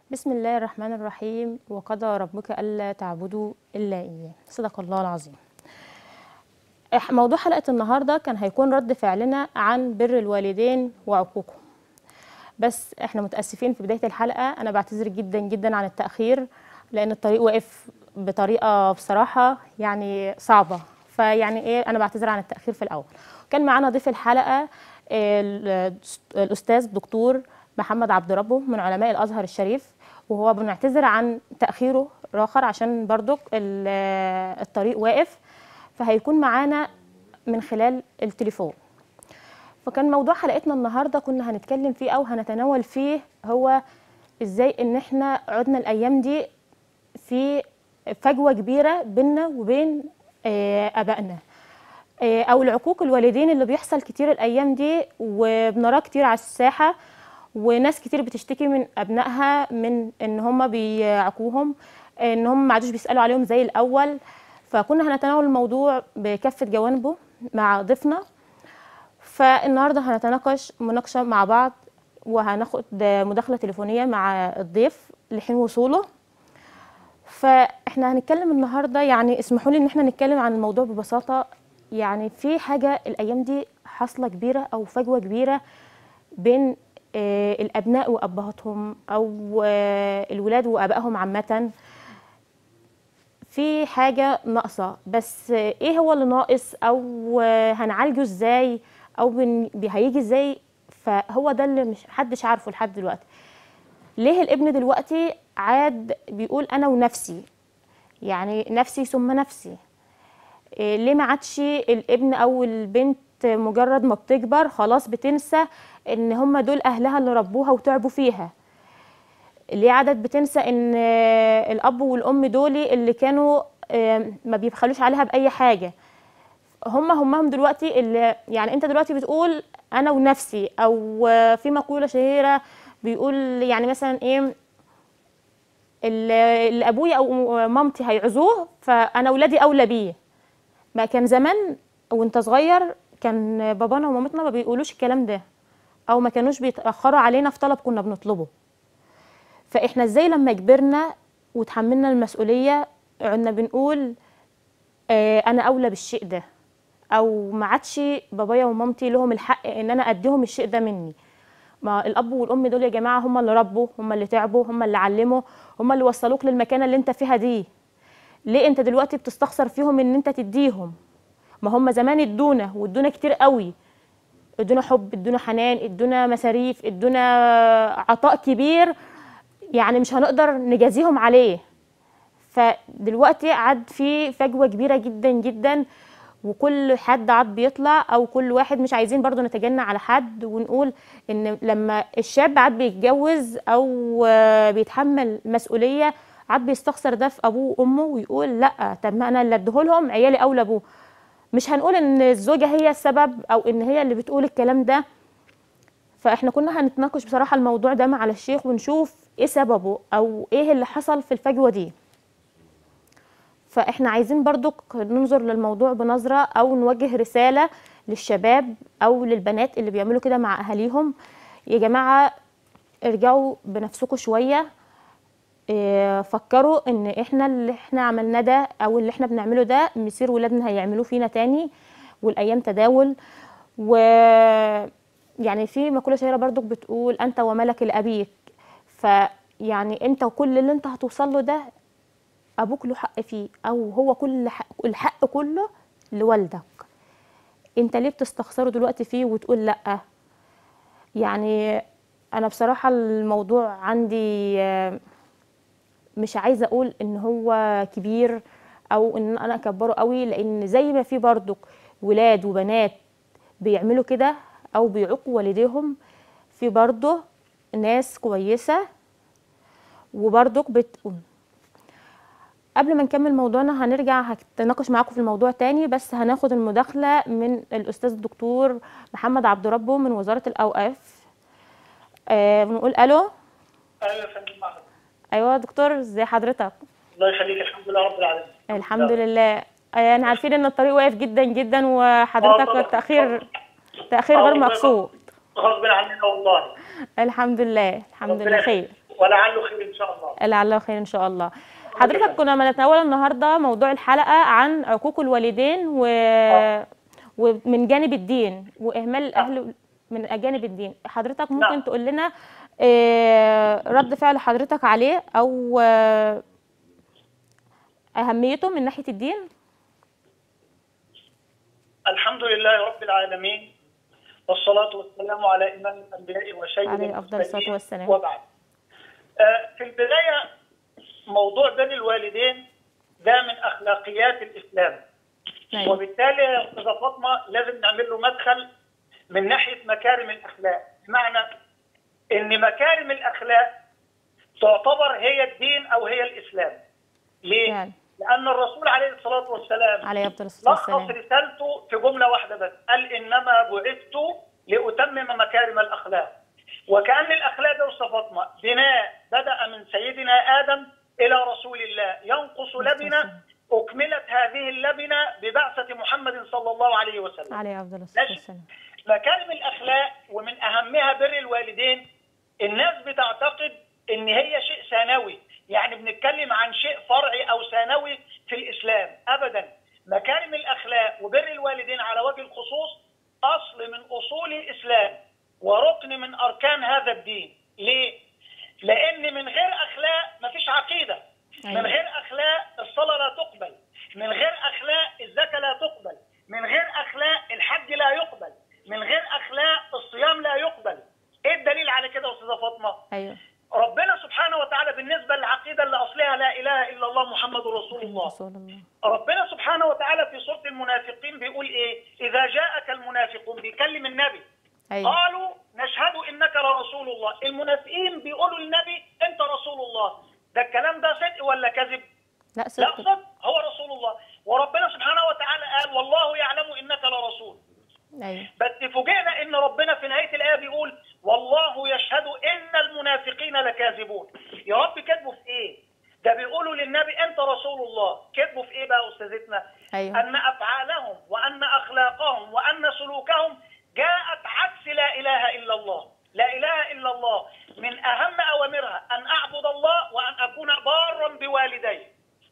بسم الله الرحمن الرحيم وقضى ربك ألا تعبدوا إلا إياه صدق الله العظيم إح- موضوع حلقة النهاردة كان هيكون رد فعلنا عن بر الوالدين وعقوقهم بس احنا متأسفين في بداية الحلقة أنا بعتذر جدا جدا عن التأخير لأن الطريق واقف بطريقة بصراحة يعني صعبة فيعني ايه أنا بعتذر عن التأخير في الأول كان معانا ضيف الحلقة ال- الأستاذ دكتور محمد عبد ربه من علماء الأزهر الشريف وهو بنعتذر عن تأخيره آخر عشان برضك ال- الطريق واقف فهيكون معانا من خلال التليفون فكان موضوع حلقتنا النهارده كنا هنتكلم فيه او هنتناول فيه هو ازاي ان احنا عدنا الايام دي في فجوه كبيره بيننا وبين آه، ابائنا آه، او العقوق الوالدين اللي بيحصل كتير الايام دي وبنراه كتير على الساحه وناس كتير بتشتكي من ابنائها من ان هم بيعقوهم ان هم ما عادوش بيسالوا عليهم زي الاول فكنا هنتناول الموضوع بكافه جوانبه مع ضيفنا فالنهارده هنتناقش مناقشه مع بعض وهناخد مداخله تليفونيه مع الضيف لحين وصوله فاحنا هنتكلم النهارده يعني اسمحوا لي ان احنا نتكلم عن الموضوع ببساطه يعني في حاجه الايام دي حاصله كبيره او فجوه كبيره بين آه، الابناء وابهاتهم او آه، الولاد وابائهم عامه في حاجه ناقصه بس آه، ايه هو اللي ناقص او آه، هنعالجه ازاي او بن- بي- هيجي ازاي فهو ده اللي مش حدش عارفه لحد دلوقتي ليه الابن دلوقتي عاد بيقول انا ونفسي يعني نفسي ثم نفسي إيه، ليه ما عادش الابن او البنت مجرد ما بتكبر خلاص بتنسى ان هم دول اهلها اللي ربوها وتعبوا فيها ليه عدد بتنسى ان آه، الاب والام دول اللي كانوا آه، ما بيبخلوش عليها باي حاجه هم همهم دلوقتي اللي يعني انت دلوقتي بتقول انا ونفسي او آه، في مقوله شهيره بيقول يعني مثلا ايه اللي اللي ابويا او مامتي هيعزوه فانا ولادي اولى بيه ما كان زمان وانت صغير كان بابانا ومامتنا ما بيقولوش الكلام ده او ما كانوش بيتاخروا علينا في طلب كنا بنطلبه فاحنا ازاي لما كبرنا وتحملنا المسؤوليه عدنا بنقول آه انا اولى بالشيء ده او ما عادش بابايا ومامتي لهم الحق ان انا اديهم الشيء ده مني ما الاب والام دول يا جماعه هم اللي ربوا هم اللي تعبوا هم اللي علموا هم اللي وصلوك للمكانه اللي انت فيها دي ليه انت دلوقتي بتستخسر فيهم ان انت تديهم ما هم زمان ادونا وادونا كتير قوي ادونا حب ادونا حنان ادونا مصاريف ادونا عطاء كبير يعني مش هنقدر نجازيهم عليه فدلوقتي عاد في فجوه كبيره جدا جدا وكل حد عاد بيطلع او كل واحد مش عايزين برضو نتجنى على حد ونقول ان لما الشاب عاد بيتجوز او آه، بيتحمل مسؤوليه عاد بيستخسر ده في ابوه وامه ويقول لا طب ما انا اللي اديهولهم عيالي اولى ابوه مش هنقول ان الزوجه هي السبب او ان هي اللي بتقول الكلام ده فاحنا كنا هنتناقش بصراحه الموضوع ده مع الشيخ ونشوف ايه سببه او ايه اللي حصل في الفجوه دي فاحنا عايزين برضو ننظر للموضوع بنظرة او نوجه رسالة للشباب او للبنات اللي بيعملوا كده مع اهاليهم يا جماعة ارجعوا بنفسكم شوية إيه، فكروا ان احنا اللي احنا عملناه ده او اللي احنا بنعمله ده مصير ولادنا هيعملوه فينا تاني والايام تداول و يعني في مقولة شهيرة برضو بتقول انت وملك لابيك فيعني انت وكل اللي انت هتوصل له ده ابوك له حق فيه او هو كل حق الحق كله لوالدك انت ليه بتستخسره دلوقتي فيه وتقول لا يعني انا بصراحه الموضوع عندي آه، مش عايزه اقول ان هو كبير او ان انا اكبره قوي لان زي ما في برضك ولاد وبنات بيعملوا كده او بيعقوا والديهم في برضه ناس كويسه وبرضك بتقول قبل ما نكمل موضوعنا هنرجع هتناقش معاكم في الموضوع تاني بس هناخد المداخلة من الأستاذ الدكتور محمد عبد ربه من وزارة الأوقاف آه بنقول ألو ايوه يا فندم معك. أيوة يا دكتور ازي حضرتك الله يخليك الحمد لله رب العالمين الحمد لله آه أنا عارفين إن الطريق واقف جدا جدا آه وحضرتك طبعاً. تأخير تأخير غير الله مقصود غصب عننا والله الحمد لله الحمد ربنا لله يخليك. خير ولعله خير ان شاء الله لعله خير ان شاء الله حضرتك كنا بنتناول النهارده موضوع الحلقه عن عقوق الوالدين و... ومن جانب الدين واهمال الاهل من جانب الدين حضرتك ممكن نعم. تقول لنا آه، رد فعل حضرتك عليه او آه، اهميته من ناحيه الدين الحمد لله رب العالمين والصلاة والسلام على إمام الأنبياء وسيد عليه أفضل الصلاة المرسلين والسلام. وبعد آه، في البداية موضوع بر الوالدين ده من أخلاقيات الإسلام أيوة. وبالتالي يا أستاذة فاطمة لازم نعمل له مدخل من ناحية مكارم الأخلاق بمعنى إن مكارم الأخلاق تعتبر هي الدين أو هي الإسلام ليه؟ يعني. لأن الرسول عليه الصلاة والسلام عليه افضل الصلاه لخص والسلام رسالته في جملة واحدة بس قال إنما بعثت لأتمم مكارم الأخلاق وكأن الأخلاق ده أستاذ فاطمة بناء بدأ من سيدنا آدم إلى رسول الله ينقص لبنة أكملت هذه اللبنة ببعثة محمد صلى الله عليه وسلم عليه افضل الصلاه ماشي. والسلام مكارم الأخلاق ومن أهمها بر الوالدين الناس بتعتقد إن هي شيء ثانوي يعني بنتكلم عن شيء فرعي أو ثانوي في الإسلام أبدا مكارم الأخلاق وبر الوالدين على وجه الخصوص أصل من أصول الإسلام وركن من أركان هذا الدين ليه؟ لأن من غير أخلاق مفيش عقيدة أيوة. من غير أخلاق الصلاة لا تقبل من غير أخلاق الزكاة لا تقبل من غير أخلاق الحج لا يقبل من غير أخلاق الصيام لا يقبل إيه الدليل على كده يا أستاذة فاطمة؟ ايوه ربنا سبحانه وتعالى بالنسبة للعقيدة اللي أصلها لا إله إلا الله محمد رسول الله رسول الله ربنا سبحانه وتعالى في سورة المنافقين بيقول إيه إذا جاءك المنافقون بيكلم النبي ايوه قالوا نشهد إنك لرسول الله المنافقين بيقولوا للنبي أنت رسول الله ده الكلام ده صدق ولا كذب لا لا صدق صدق هو رسول الله وربنا سبحانه وتعالى قال والله يعلم إنك لرسول ايوه بس فوجئنا ان ربنا في نهايه الايه بيقول والله يشهد ان المنافقين لكاذبون يا رب كذبوا في ايه ده بيقولوا للنبي انت رسول الله كذبوا في ايه بقى يا استاذتنا ايوه ان افعالهم وان اخلاقهم وان سلوكهم جاءت عكس لا اله الا الله لا اله الا الله من اهم اوامرها ان اعبد الله وان اكون بارا بوالدي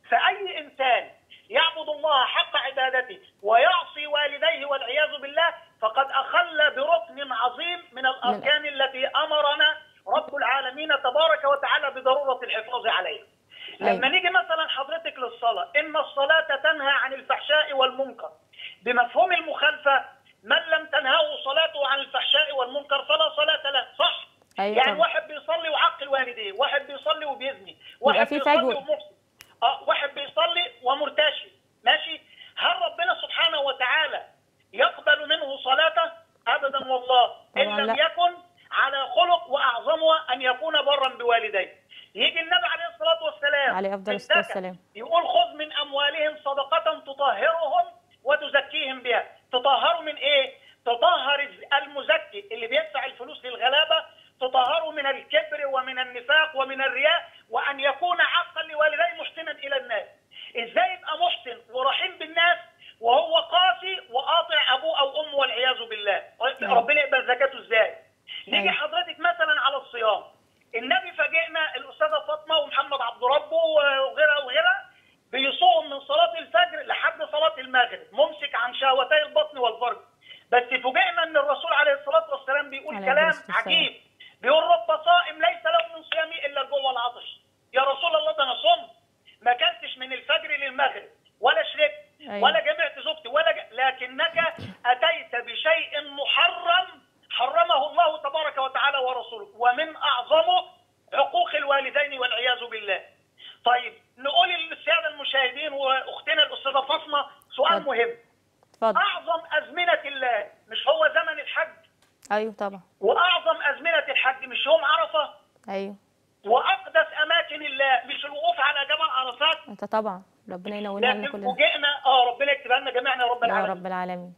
فاي انسان يعبد الله حق عبادته ويعصي والديه والعياذ بالله فقد اخل بركن عظيم من الاركان التي امرنا رب العالمين تبارك وتعالى بضروره الحفاظ عليها. لما أيوة. نيجي مثلا حضرتك للصلاه ان الصلاه تنهى عن الفحشاء والمنكر بمفهوم المخالفه من لم تنهه صلاته عن الفحشاء والمنكر فلا صلاه له صح؟ أيوة يعني طبعا. واحد بيصلي وعقل والديه واحد بيصلي وبيزني واحد في بيصلي فجوة. ومفسد اه واحد بيصلي ومرتشي ماشي هل ربنا سبحانه وتعالى يقبل منه صلاته ابدا والله ان طبعاً لم لا. يكن على خلق واعظمها ان يكون برا بوالديه يجي النبي عليه الصلاه والسلام عليه أفضل في الصلاة الزكاة والسلام. يقول خذ من اموالهم صدقه تطهرهم وتزكيهم بها تطهروا من ايه تطهر المزكي اللي بيدفع الفلوس للغلابه تطهروا من الكبر ومن النفاق ومن الرياء وان يكون عاقا لوالديه محسنا الى الناس ازاي يبقى محسن ورحيم بالناس وهو قاسي وقاطع ابوه او امه والعياذ بالله ربنا يقبل زكاته ازاي نيجي أيوة. حضرتك مثلا على الصيام النبي فاجئنا الاستاذه فاطمه ومحمد عبد ربه وغيرها وغيرها بيصوم من صلاه الفجر لحد صلاه المغرب ممسك عن شهوتي البطن والفرج بس فوجئنا ان الرسول عليه الصلاه والسلام بيقول عليه كلام الصلاة والسلام. عجيب بيقول رب صائم ليس له من صيامه الا الجوع والعطش يا رسول الله ده انا صمت ما اكلتش من الفجر للمغرب ولا شربت أيوة. ولا جمعت زوجتي ولا ج... لكنك اتيت بشيء محرم حرمه الله تبارك وتعالى ورسوله ومن اعظمه عقوق الوالدين والعياذ بالله. طيب نقول للساده المشاهدين واختنا الاستاذه فاطمه سؤال اتفضل. مهم. اتفضل اعظم ازمنه الله مش هو زمن الحج ايوه طبعا واعظم ازمنه الحج مش يوم عرفه ايوه واقدس اماكن الله مش الوقوف على جبل عرفات انت طبعا ربنا ينولنا لنا لكن كلنا فوجئنا اه ربنا يكتبها لنا جميعا يا رب يا العالمين رب العالمين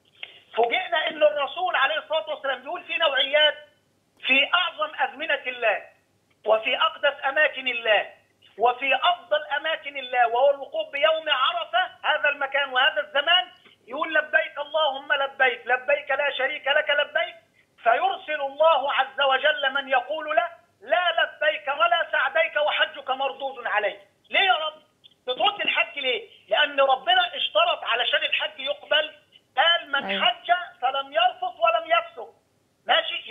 فوجئنا ان الرسول عليه الصلاه والسلام بيقول في نوعيات في اعظم ازمنه الله وفي اقدس اماكن الله وفي افضل اماكن الله وهو الوقوف بيوم عرفه هذا المكان وهذا الزمان يقول لبيك اللهم لبيك لبيك لا شريك لك لبيك فيرسل الله عز وجل من يقول له لا لبيك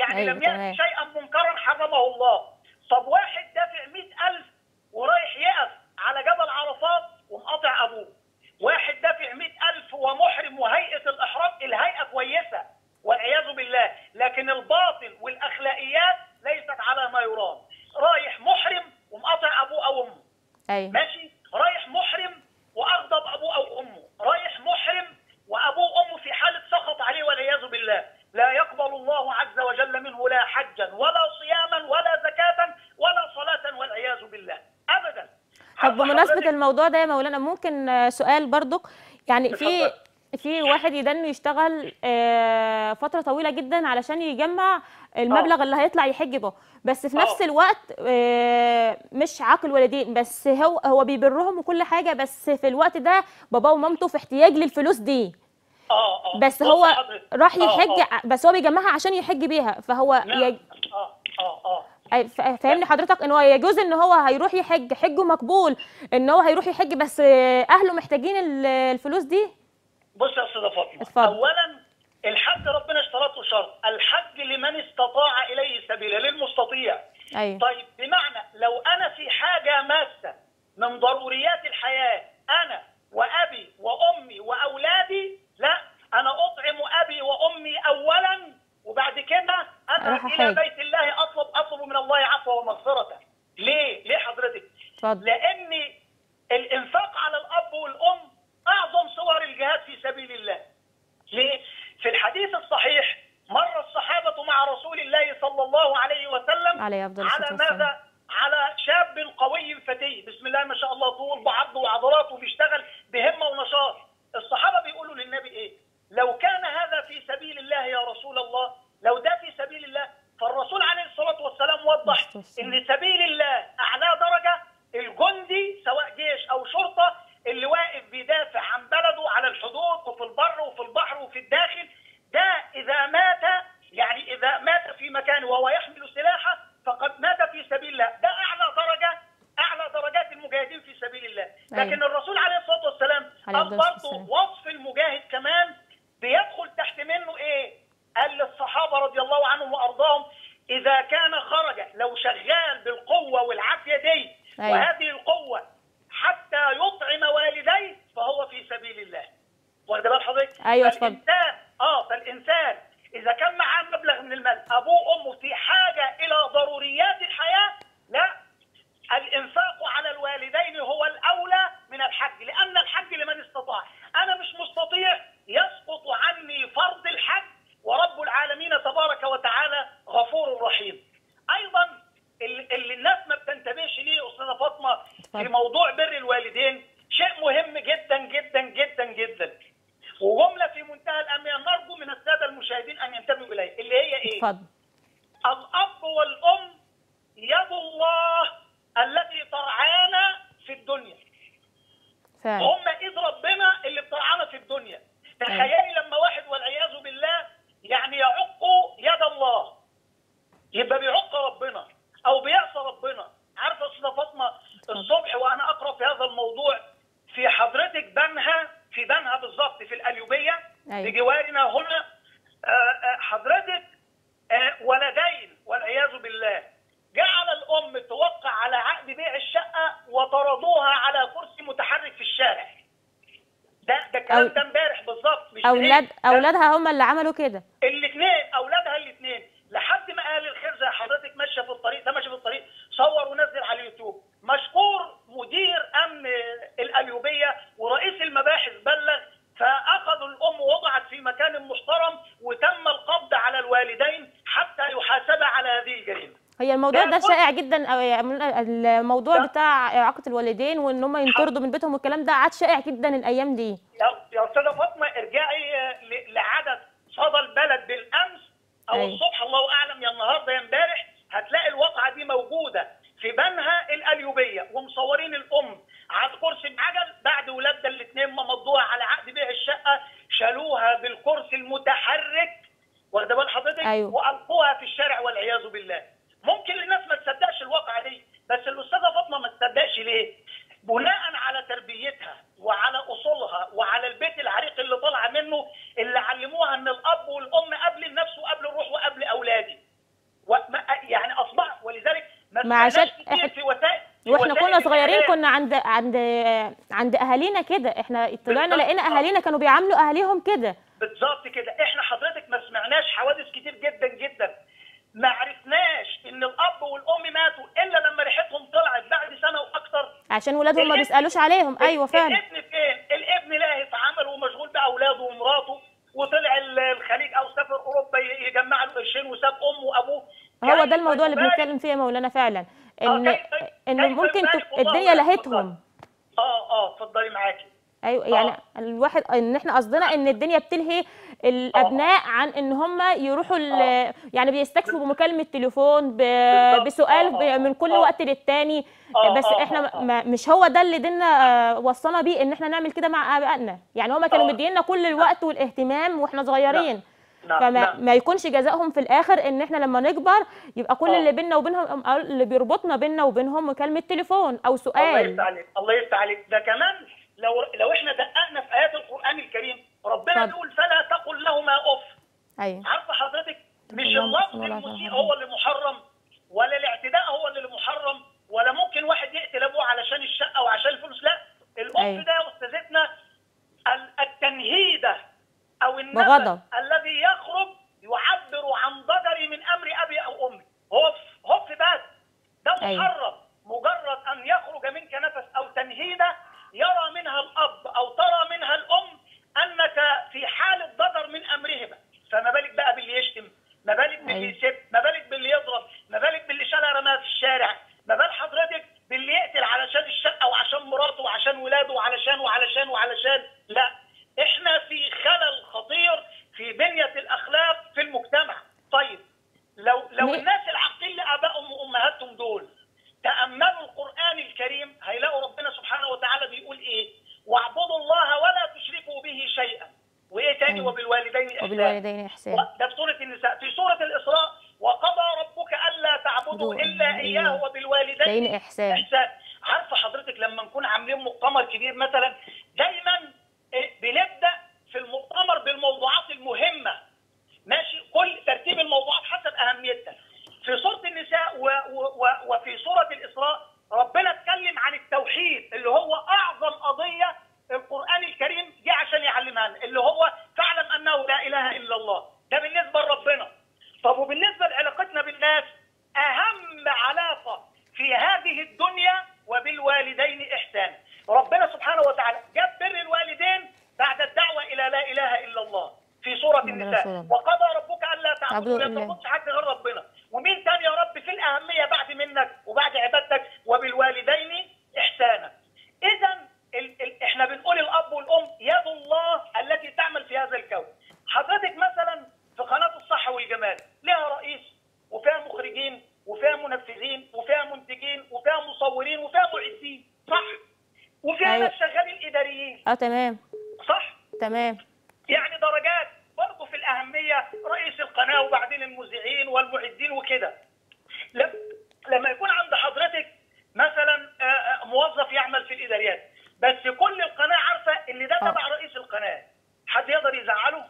يعني أيوة، لم يأتي تمام. شيئا منكرا حرمه الله طب واحد دافع مئة ألف ورايح يقف على جبل عرفات ومقاطع أبوه واحد دافع مئة ألف ومحرم وهيئة الإحرام الهيئة كويسة والعياذ بالله لكن الباطل والأخلاقيات ليست على ما يرام رايح محرم ومقاطع أبوه أو أمه ايوه ماشي رايح محرم واغضب ابوه او امه رايح محرم وابوه وامه في حاله سخط عليه والعياذ بالله لا يقبل الله عز وجل منه لا حجا ولا صياما ولا زكاه ولا صلاه والعياذ بالله ابدا طب بمناسبة حضرتك- الموضوع ده يا مولانا ممكن آه، سؤال برضك يعني في اتفضل. في واحد يدن يشتغل آه، فترة طويلة جدا علشان يجمع المبلغ اللي هيطلع يحج به بس في نفس آه. الوقت آه، مش عاقل والدين بس هو هو بيبرهم وكل حاجة بس في الوقت ده باباه ومامته في احتياج للفلوس دي اه اه بس بص هو حضرتك. راح آه، يحج آه. بس هو بيجمعها عشان يحج بيها فهو نعم. يج... اه اه اه أي- فا- فاهمني حضرتك ان هو يجوز ان هو هيروح يحج حجه مقبول ان هو هيروح يحج بس آه، اهله محتاجين ال- الفلوس دي بص يا استاذه فاطمه اتفضل. اولا الحج ربنا اشترطه شرط الحج لمن استطاع اليه سبيلا للمستطيع ايوه طيب بمعنى لو انا في حاجه ماسه من ضروريات الحياه انا وابي وامي واولادي لا انا اطعم ابي وامي اولا وبعد كده أروح اذهب الى أحج. بيت الله اطلب اطلب من الله عفوا ومغفرته ليه ليه حضرتك اتفضل لان الانفاق على الاب والام اعظم صور الجهاد في سبيل الله ليه؟ في الحديث الصحيح مر الصحابة مع رسول الله صلى الله عليه وسلم عليه أفضل على الصلاة والسلام. ماذا؟ على شاب قوي فتي بسم الله ما شاء الله طول بعض وعضلات وبيشتغل بهمة ونشاط الصحابة بيقولوا للنبي ايه؟ لو كان هذا في سبيل الله يا رسول الله لو ده في سبيل الله فالرسول عليه الصلاة والسلام وضح الصلاة والسلام. ان سبيل الله اعلى درجة الجندي سواء جيش او شرطة اللي واقف بيدافع عن بلده على الحدود وفي البر وفي البحر وفي الداخل ده اذا مات يعني اذا مات في مكان وهو يحمل سلاحه فقد مات في سبيل الله ده اعلى درجة اعلى درجات المجاهدين في سبيل الله لكن أيوة. الرسول عليه الصلاة والسلام عليه قال الصلاة برضه والسلام. وصف المجاهد كمان بيدخل تحت منه ايه قال للصحابة رضي الله عنهم وارضاهم اذا كان خرج لو شغال بالقوة والعافية دي أيوة. وهذه القوة حتى يطعم والديه فهو في سبيل الله واخد بال حضرتك أيوة، اتفضل. فالانسان اه فالانسان اذا كان معاه مبلغ من المال ابوه وامه في حاجه الى ضروريات الحياه لا الانفاق على الوالدين هو الاولى من الحج لان الحج لمن استطاع انا مش مستطيع يسقط عني فرض الحج ورب العالمين تبارك وتعالى غفور رحيم ايضا اللي اللي الناس ما بتنتبهش ليه يا استاذه فاطمه في اتفضل. موضوع بر الوالدين شيء مهم جدا جدا جدا جدا وجمله في منتهى الاهميه نرجو من الساده المشاهدين ان ينتبهوا اليه اللي هي ايه؟ اتفضل الأب والأم يد الله التي ترعانا في الدنيا فعلا هم إيد ربنا اللي بترعانا في الدنيا تخيلي لما واحد والعياذ بالله يعني يعق يد الله يبقى بيعق ربنا أو بيعصى ربنا عارفة يا أستاذة فاطمة الصبح وأنا أقرأ في هذا الموضوع في حضرتك بنها في بنها بالظبط في القليوبية أيوة. بجوارنا هنا آه، آه، حضرتك آه، ولدين والعياذ بالله جعل الام توقع على عقد بيع الشقه وطردوها على كرسي متحرك في الشارع ده ده الكلام أو- ده امبارح بالظبط مش اولاد إيه؟ ده اولادها هم اللي عملوا كده الاثنين اولادها الاثنين لحد ما قال الخير زي حضرتك ماشيه في الطريق ده ماشي في الطريق صور ونزل على اليوتيوب مشكور مدير امن القليوبيه ورئيس المباحث بلغ فاخذوا الام وضعت في مكان محترم وتم القبض على الوالدين حتى يحاسبا على هذه الجريمه هي الموضوع لا، ده بص- شائع جدا أو يعني الموضوع لا. بتاع اعاقه الوالدين وان هم ينطردوا من بيتهم والكلام ده عاد شائع جدا الايام دي يا يا استاذه فاطمه ارجعي آه، ل- لعدد صدى البلد بالامس او أيوة. الصبح الله اعلم يا النهارده يا امبارح هتلاقي الواقعه دي موجوده في بنها القليوبيه ومصورين الام على كرسي بعجل بعد ولادها الاثنين ما مضوها على عقد بيع الشقه شالوها بالكرسي المتحرك واخده بال حضرتك أيوة. والقوها في الشارع والعياذ بالله ممكن الناس ما تصدقش الواقعه دي بس الاستاذه فاطمه ما تصدقش ليه بناء على تربيتها وعلى اصولها وعلى البيت العريق اللي طالعه منه اللي علموها ان الاب والام قبل النفس وقبل الروح وقبل اولادي ما ما عشان سمعناش كتير إحنا- في وسائل في واحنا وسائل كنا صغيرين الإعلام. كنا عند عند عند اهالينا كده احنا طلعنا بالظبط. لقينا اهالينا كانوا بيعاملوا اهاليهم كده بالظبط كده احنا حضرتك ما سمعناش حوادث كتير جدا جدا ما عرفناش ان الاب والام ماتوا الا لما ريحتهم طلعت بعد سنه واكثر عشان ولادهم ما الابن- بيسالوش عليهم ايوه فعلا الابن فين الابن لاهي في عمله ومشغول باولاده ومراته وطلع ال- الخليج او سافر اوروبا ي- يجمع له قرشين وساب امه وابوه هو كيف ده الموضوع اللي يبالغ- بنتكلم فيه يا مولانا فعلا ان كيف- ان كيف ممكن يبالغ تب- والله الدنيا ولا لهتهم اه اه اتفضلي معاكي ايوه يعني الواحد ان احنا قصدنا ان الدنيا بتلهي الابناء عن ان هم يروحوا ال- يعني بيستكفوا بمكالمه تليفون ب- بالظبط. بسؤال ب- آه، من كل آه. وقت للتاني آه، بس آه، احنا آه، آه. ما مش هو ده اللي ديننا آه، وصانا بيه ان احنا نعمل كده مع ابائنا يعني هم كانوا آه. مدينا كل الوقت والاهتمام واحنا صغيرين نعم، فما نعم. ما يكونش جزائهم في الاخر ان احنا لما نكبر يبقى كل آه. اللي بيننا وبينهم أو اللي بيربطنا بيننا وبينهم مكالمه تليفون او الله سؤال يفتح عليك الله يفتح عليك ده كمان لو لو احنا دققنا في ايات القران الكريم ربنا اتفضل. بيقول فلا تقل لهما اف ايوه عارفه حضرتك مش اللهم اللفظ صل على المسيء محمد. هو اللي محرم ولا الاعتداء هو اللي محرم ولا ممكن واحد يقتل ابوه علشان الشقه وعشان الفلوس لا الاف أيوة. ده يا استاذتنا ال- التنهيده او النفس بغضب. الذي يخرج يعبر عن ضجري من امر ابي او امي هوف هوف بس ده أيوة. محرم مجرد ان يخرج منك نفس او تنهيده يرى منها الاب او ترى منها الام انك في حاله ضجر من امرهما فما بالك بقى باللي يشتم ما بالك باللي أيوة. يسب ما بالك باللي يضرب ما بالك باللي شالها رماها في الشارع ما بال حضرتك باللي يقتل علشان الشقه وعشان مراته وعشان ولاده وعلشان وعلشان وعلشان لا احنا في خلل خطير في بنيه الاخلاق في المجتمع طيب لو لو ليه؟ الناس العاقلين لابائهم وامهاتهم دول تاملوا القران الكريم هيلاقوا ربنا سبحانه وتعالى بيقول ايه واعبدوا الله ولا تشركوا به شيئا وايه تاني أيوة. وبالوالدين احسانا وبالوالدين احسان ده في سورة النساء في سورة الإسراء وقضى ربك ألا تعبدوا إلا إياه وبالوالدين دين إحسان. إحسان عارفة حضرتك لما نكون عاملين مؤتمر كبير مثلا دايما إيه، بنبدأ في المؤتمر بالموضوعات المهمة ماشي كل ترتيب الموضوعات حسب أهميتها في سورة النساء و و و وفي سورة الإسراء ربنا اتكلم عن التوحيد اللي هو أعظم قضية القرآن الكريم جه عشان يعلمها لنا اللي هو فاعلم أنه لا إله إلا الله ده بالنسبة لربنا طب وبالنسبة لعلاقتنا بالناس أهم علاقة في هذه الدنيا وبالوالدين إحسانا ربنا سبحانه وتعالى جاب بر الوالدين بعد الدعوة إلى لا إله إلا الله في سورة محمد النساء رسول الله. وقضى ربك ألا تعبدوا تعبدوا لا إلا. تعبدش حد غير ربنا ومين تاني يا رب في الأهمية بعد منك وبعد عبادتك وبالوالدين إحسانا إذا ال ال احنا بنقول الأب والأم يد الله التي تعمل في هذا الكون حضرتك مثلا في قناة الصحة والجمال لها رئيس وفيها مخرجين وفيها منفذين وفيها منتجين وفيها مصورين وفيها معدين صح وفيها أيوة. ناس شغالين إداريين اه تمام صح تمام يعني درجات برضه في الأهمية رئيس القناة وبعدين المذيعين والمعدين وكده لم- لما يكون عند حضرتك مثلا آه، آه، موظف يعمل في الإداريات بس كل القناة عارفة إن ده آه. تبع رئيس القناة حد يقدر يزعله؟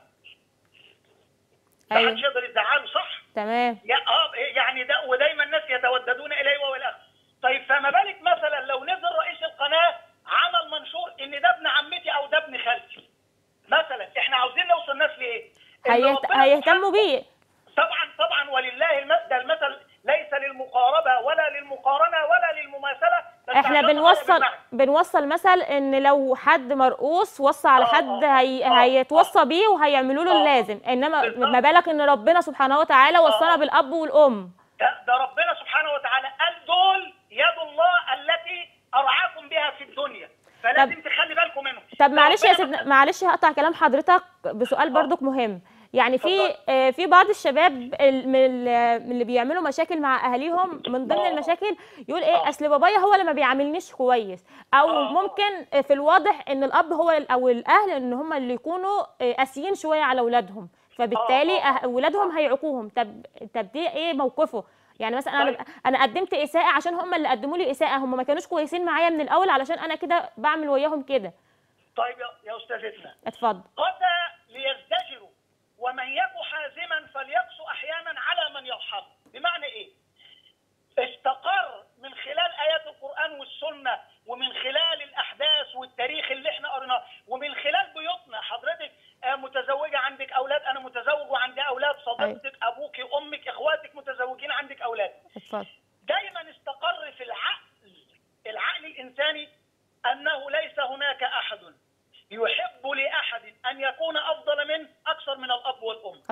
ما ايوه حدش يقدر يزعله صح؟ تمام يا اه يعني ده ودايما الناس يتوددون اليه وهو الاخر. طيب فما بالك مثلا لو نزل رئيس القناه عمل منشور ان ده ابن عمتي او ده ابن خالتي. مثلا احنا عاوزين نوصل الناس لايه؟ إن هيهت... ربنا هيهتموا بيه طبعا طبعا ولله المثل ده المثل ليس للمقاربه ولا للمقارنه ولا للمماثله بس احنا عشان بنوصل بالمعنى. بنوصل مثل ان لو حد مرقوص وصى على آه، حد آه، هي... آه، هيتوصى بيه وهيعملوا له آه، اللازم انما بالظبط. ما بالك ان ربنا سبحانه وتعالى وصانا آه. بالاب والام ده, ده ربنا سبحانه وتعالى قال دول يد الله التي ارعاكم بها في الدنيا فلازم تخلي بالكم منهم طب معلش يا ربنا سيدنا معلش هقطع كلام حضرتك بسؤال برضك مهم يعني في اتفضل. آه، في بعض الشباب ال- من ال- من اللي بيعملوا مشاكل مع اهاليهم من ضمن آه. المشاكل يقول ايه آه. اصل بابايا هو اللي ما بيعاملنيش كويس او آه. ممكن آه، في الواضح ان الاب هو ال- او الاهل ان هم اللي يكونوا آه، قاسيين شويه على اولادهم فبالتالي آه. أه- اولادهم هيعوقوهم طب طب دي ايه موقفه يعني مثلا انا طيب. انا قدمت اساءه عشان هم اللي قدموا لي اساءه هم ما كانوش كويسين معايا من الاول علشان انا كده بعمل وياهم كده طيب يا- يا استاذتنا اتفضل قسى ليزدجروا ومن يك حازما فليقسو احيانا على من يرحم بمعنى ايه استقر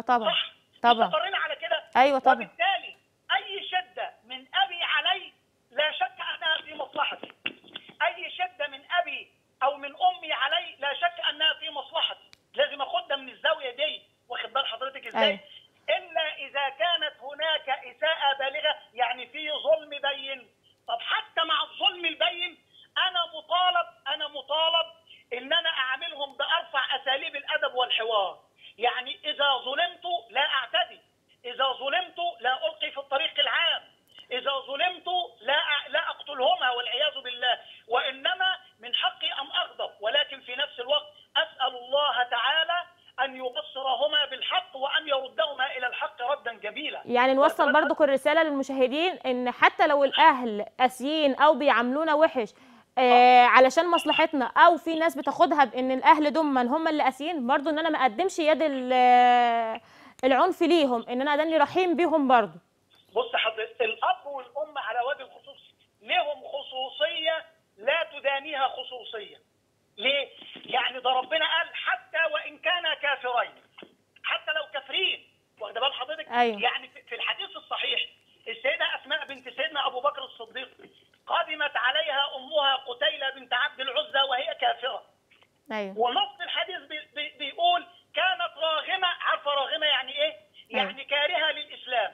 طبعا صح طبعا استقرينا على كده ايوه طبعا وبالتالي اي شده من ابي علي لا شك انها في مصلحتي اي شده من ابي او من امي علي لا شك انها في مصلحتي لازم اخدها من الزاويه دي واخد بال حضرتك ازاي أيوة. الا اذا كانت هناك اساءه بالغه يعني في ظلم بين طب حتى مع الظلم البين انا مطالب انا مطالب ان انا اعاملهم بارفع اساليب الادب والحوار يعني اذا ظلمت لا اعتدي اذا ظلمت لا القي في الطريق العام اذا ظلمت لا أ- لا اقتلهما والعياذ بالله وانما من حقي ان اغضب ولكن في نفس الوقت اسال الله تعالى ان يبصرهما بالحق وان يردهما الى الحق ردا جميلا يعني نوصل برضو الرسالة للمشاهدين ان حتى لو الاهل قاسيين او بيعاملونا وحش آه علشان مصلحتنا او في ناس بتاخدها بان الاهل دول هم اللي قاسيين برضو ان انا ما اقدمش يد ال- آه، العنف ليهم ان انا اداني رحيم بيهم برضو بص حضرتك الاب والام على وجه الخصوص لهم خصوصيه لا تدانيها خصوصيه ليه يعني ده ربنا قال حتى وان كانا كافرين حتى لو كافرين واخده بال حضرتك أيوة. يعني في- في الحديث الصحيح السيده اسماء بنت سيدنا ابو بكر الصديق قدمت عليها امها قتيله بنت عبد العزى وهي كافره ايوه ونص الحديث بي بي بيقول كانت راغمه عارفه راغمه يعني ايه؟ يعني كارهه للاسلام.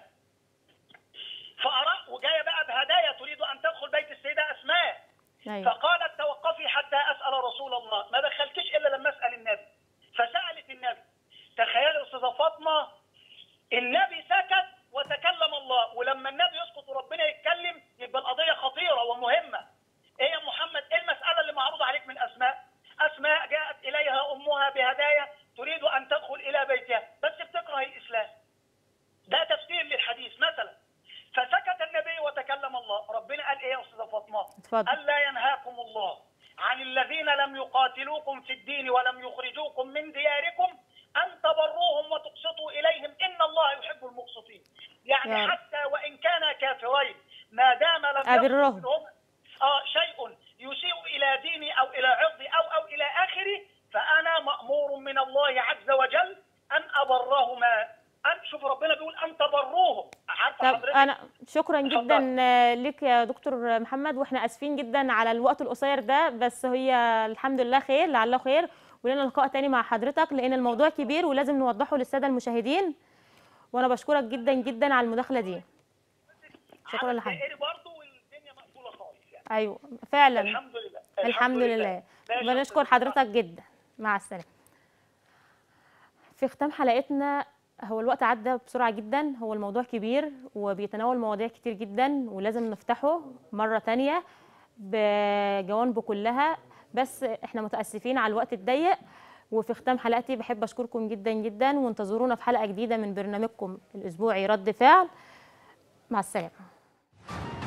فأرى وجايه بقى بهدايا تريد ان تدخل بيت السيده اسماء ايوه فقالت توقفي حتى اسال رسول الله ما دخلتش الا لما اسال النبي فسالت النبي تخيل يا استاذه فاطمه النبي سكت وتكلم الله ولما النبي يسكت وربنا يتكلم يبقى القضيه خطيره ومهمه ايه يا محمد ايه المساله اللي معروضه عليك من اسماء اسماء جاءت اليها امها بهدايا تريد ان تدخل الى بيتها بس بتكره الاسلام ده تفسير للحديث مثلا فسكت النبي وتكلم الله ربنا قال ايه يا استاذه فاطمه اتفضل. الا ينهاكم الله عن الذين لم يقاتلوكم في الدين ولم يخرجوكم من دياركم ان تبروهم وتقسطوا اليهم ان الله يحب المقسطين يعني يا رب. حتى وان كانا كافرين ما دام لم أبرهم. يكن منهم اه شيء يسيء الى ديني او الى عرضي او او الى اخره فانا مامور من الله عز وجل ان ابرهما ان شوف ربنا بيقول ان تبروهم عارفه طب حضرتك انا شكرا اتفضل. جدا آه، ليك يا دكتور محمد واحنا اسفين جدا على الوقت القصير ده بس هي الحمد لله خير لعله خير ولنا لقاء تاني مع حضرتك لان الموضوع كبير ولازم نوضحه للساده المشاهدين وانا بشكرك جدا جدا على المداخله دي شكرا عدد لحضرتك دائري برضه والدنيا مقفوله خالص يعني ايوه فعلا الحمد لله الحمد لله لا شك بنشكر لله. حضرتك جدا مع السلامه في ختام حلقتنا هو الوقت عدى بسرعة جدا هو الموضوع كبير وبيتناول مواضيع كتير جدا ولازم نفتحه مرة تانية بجوانبه كلها بس احنا متأسفين على الوقت الضيق وفي ختام حلقتي بحب أشكركم جدا جدا وانتظرونا في حلقة جديدة من برنامجكم الأسبوعي رد فعل مع السلامة